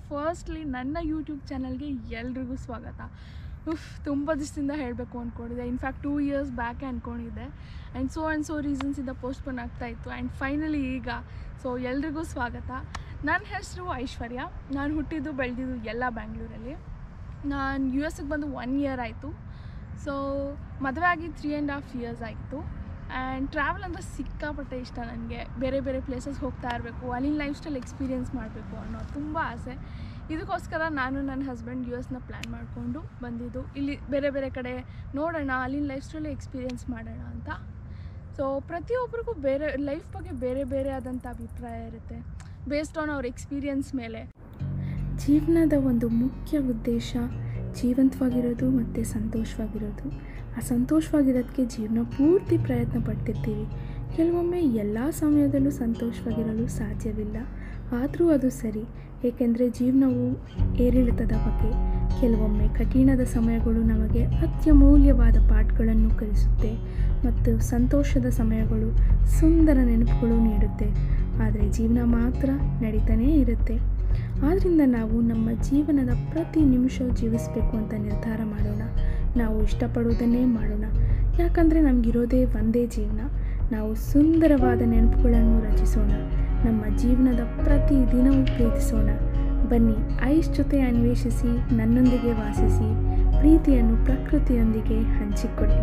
firstly ನನ್ನ YouTube ಚಾನಲ್ಗೆ ಎಲ್ರಿಗೂ ಸ್ವಾಗತ ಉಫ್ ತುಂಬ ದಿವಸದಿಂದ ಹೇಳಬೇಕು ಅಂದ್ಕೊಂಡಿದ್ದೆ ಇನ್ಫ್ಯಾಕ್ಟ್ ಟೂ ಇಯರ್ಸ್ ಬ್ಯಾಕೆ ಅಂದ್ಕೊಂಡಿದ್ದೆ ಆ್ಯಂಡ್ ಸೋ ಆ್ಯಂಡ್ ಸೋ ರೀಸನ್ಸಿಂದ ಪೋಸ್ಟ್ಪೋನ್ ಆಗ್ತಾಯಿತ್ತು ಆ್ಯಂಡ್ ಫೈನಲಿ ಈಗ ಸೊ ಎಲ್ರಿಗೂ ಸ್ವಾಗತ ನನ್ನ ಹೆಸರು ಐಶ್ವರ್ಯ ನಾನು ಹುಟ್ಟಿದ್ದು ಬೆಳೆದಿದ್ದು ಎಲ್ಲ ಬ್ಯಾಂಗ್ಳೂರಲ್ಲಿ ನಾನು ಯು ಎಸ್ಗೆ ಬಂದು ಒನ್ ಇಯರ್ ಆಯಿತು ಸೊ ಮದುವೆ ಆಗಿ ತ್ರೀ ಆ್ಯಂಡ್ ಹಾಫ್ ಇಯರ್ಸ್ ಆಯಿತು ಆ್ಯಂಡ್ ಟ್ರಾವೆಲ್ ಅಂದರೆ ಸಿಕ್ಕಾಪಟ್ಟೆ ಇಷ್ಟ ನನಗೆ ಬೇರೆ ಬೇರೆ ಪ್ಲೇಸಸ್ ಹೋಗ್ತಾ ಇರಬೇಕು ಅಲ್ಲಿನ ಲೈಫ್ ಸ್ಟೈಲ್ ಎಕ್ಸ್ಪೀರಿಯೆನ್ಸ್ ಮಾಡಬೇಕು ಅನ್ನೋ ತುಂಬ ಆಸೆ ಇದಕ್ಕೋಸ್ಕರ ನಾನು ನನ್ನ ಹಸ್ಬೆಂಡ್ ಯು ಎಸ್ನ ಪ್ಲ್ಯಾನ್ ಮಾಡಿಕೊಂಡು ಬಂದಿದ್ದು ಇಲ್ಲಿ ಬೇರೆ ಬೇರೆ ಕಡೆ ನೋಡೋಣ ಅಲ್ಲಿನ ಲೈಫ್ ಸ್ಟೈಲ್ ಎಕ್ಸ್ಪೀರಿಯೆನ್ಸ್ ಮಾಡೋಣ ಅಂತ ಸೊ ಪ್ರತಿಯೊಬ್ಬರಿಗೂ ಬೇರೆ ಲೈಫ್ ಬಗ್ಗೆ ಬೇರೆ ಬೇರೆ ಆದಂಥ ಅಭಿಪ್ರಾಯ ಇರುತ್ತೆ ಬೇಸ್ಡ್ ಆನ್ ಅವ್ರ ಎಕ್ಸ್ಪೀರಿಯನ್ಸ್ ಮೇಲೆ ಜೀವನದ ಒಂದು ಮುಖ್ಯ ಉದ್ದೇಶ ಜೀವಂತವಾಗಿರೋದು ಮತ್ತು ಸಂತೋಷವಾಗಿರೋದು ಆ ಸಂತೋಷವಾಗಿರೋದಕ್ಕೆ ಜೀವನ ಪೂರ್ತಿ ಪ್ರಯತ್ನ ಪಡ್ತಿರ್ತೀವಿ ಕೆಲವೊಮ್ಮೆ ಎಲ್ಲ ಸಮಯದಲ್ಲೂ ಸಂತೋಷವಾಗಿರಲು ಸಾಧ್ಯವಿಲ್ಲ ಆದರೂ ಅದು ಸರಿ ಏಕೆಂದರೆ ಜೀವನವು ಏರಿಳಿತದ ಬಗ್ಗೆ ಕೆಲವೊಮ್ಮೆ ಕಠಿಣದ ಸಮಯಗಳು ನಮಗೆ ಅತ್ಯಮೂಲ್ಯವಾದ ಪಾಠಗಳನ್ನು ಕಲಿಸುತ್ತೆ ಮತ್ತು ಸಂತೋಷದ ಸಮಯಗಳು ಸುಂದರ ನೆನಪುಗಳು ನೀಡುತ್ತೆ ಆದರೆ ಜೀವನ ಮಾತ್ರ ನಡೀತಾನೇ ಇರುತ್ತೆ ಆದ್ದರಿಂದ ನಾವು ನಮ್ಮ ಜೀವನದ ಪ್ರತಿ ನಿಮಿಷ ಜೀವಿಸಬೇಕು ಅಂತ ನಿರ್ಧಾರ ಮಾಡೋಣ ನಾವು ಇಷ್ಟಪಡುವುದನ್ನೇ ಮಾಡೋಣ ಯಾಕಂದರೆ ನಮಗಿರೋದೇ ಒಂದೇ ಜೀವನ ನಾವು ಸುಂದರವಾದ ನೆನಪುಗಳನ್ನು ರಚಿಸೋಣ ನಮ್ಮ ಜೀವನದ ಪ್ರತಿ ದಿನವೂ ಪ್ರೀತಿಸೋಣ ಬನ್ನಿ ಐಶ್ ಜೊತೆ ಅನ್ವೇಷಿಸಿ ನನ್ನೊಂದಿಗೆ ವಾಸಿಸಿ ಪ್ರೀತಿಯನ್ನು ಪ್ರಕೃತಿಯೊಂದಿಗೆ ಹಂಚಿಕೊಳ್ಳಿ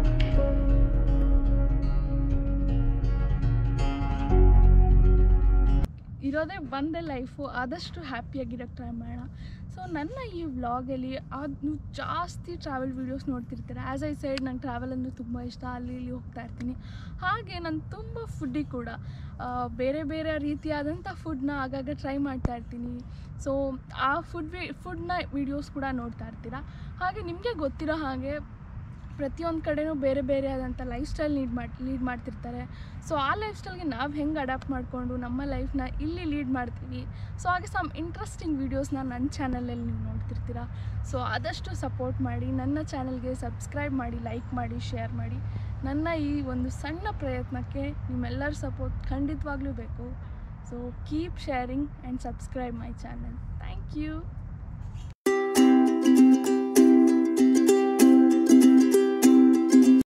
ಇರೋದೇ ಒಂದೇ ಲೈಫು ಆದಷ್ಟು ಹ್ಯಾಪಿಯಾಗಿರೋಕ್ಕೆ ಟ್ರೈ ಮಾಡೋಣ ಸೊ ನನ್ನ ಈ ವ್ಲಾಗಲ್ಲಿ ಅದು ಜಾಸ್ತಿ ಟ್ರಾವೆಲ್ ವೀಡಿಯೋಸ್ ನೋಡ್ತಿರ್ತೀರ ಆ್ಯಸ್ ಐ ಸೈಡ್ ನಂಗೆ ಟ್ರಾವೆಲ್ ಅಂದರೆ ತುಂಬ ಇಷ್ಟ ಅಲ್ಲಿ ಇಲ್ಲಿ ಹೋಗ್ತಾ ಇರ್ತೀನಿ ಹಾಗೆ ನಾನು ತುಂಬ ಫುಡ್ಡಿ ಕೂಡ ಆ, ಬೇರೆ ಬೇರೆ ರೀತಿಯಾದಂಥ ಫುಡ್ನ ಆಗಾಗ ಟ್ರೈ ಮಾಡ್ತಾ ಇರ್ತೀನಿ ಸೊ ಆ ಫುಡ್ ವಿ ಫುಡ್ನ ವೀಡಿಯೋಸ್ ಕೂಡ ನೋಡ್ತಾ ಇರ್ತೀರ ಹಾಗೆ ನಿಮಗೆ ಗೊತ್ತಿರೋ ಹಾಗೆ ಪ್ರತಿಯೊಂದು ಕಡೆನೂ ಬೇರೆ ಬೇರೆ ಆದಂಥ ಲೈಫ್ ಸ್ಟೈಲ್ ಲೀಡ್ ಮಾಡಿ ಲೀಡ್ ಮಾಡ್ತಿರ್ತಾರೆ ಸೊ ಆ ಲೈಫ್ ಸ್ಟೈಲ್ಗೆ ನಾವು ಹೆಂಗೆ ಅಡಾಪ್ಟ್ ಮಾಡಿಕೊಂಡು ನಮ್ಮ ಲೈಫ್ನ ಇಲ್ಲಿ ಲೀಡ್ ಮಾಡ್ತೀವಿ ಸೊ ಹಾಗೆ ಸಮ್ ಇಂಟ್ರೆಸ್ಟಿಂಗ್ ವೀಡಿಯೋಸ್ನ ನನ್ನ ಚಾನಲಲ್ಲಿ ನೀವು ನೋಡ್ತಿರ್ತೀರ ಸೊ ಆದಷ್ಟು ಸಪೋರ್ಟ್ ಮಾಡಿ ನನ್ನ ಚಾನಲ್ಗೆ ಸಬ್ಸ್ಕ್ರೈಬ್ ಮಾಡಿ ಲೈಕ್ ಮಾಡಿ ಶೇರ್ ಮಾಡಿ ನನ್ನ ಈ ಒಂದು ಸಣ್ಣ ಪ್ರಯತ್ನಕ್ಕೆ ನಿಮ್ಮೆಲ್ಲರ ಸಪೋರ್ಟ್ ಖಂಡಿತವಾಗ್ಲೂ ಬೇಕು so keep sharing and subscribe my channel thank you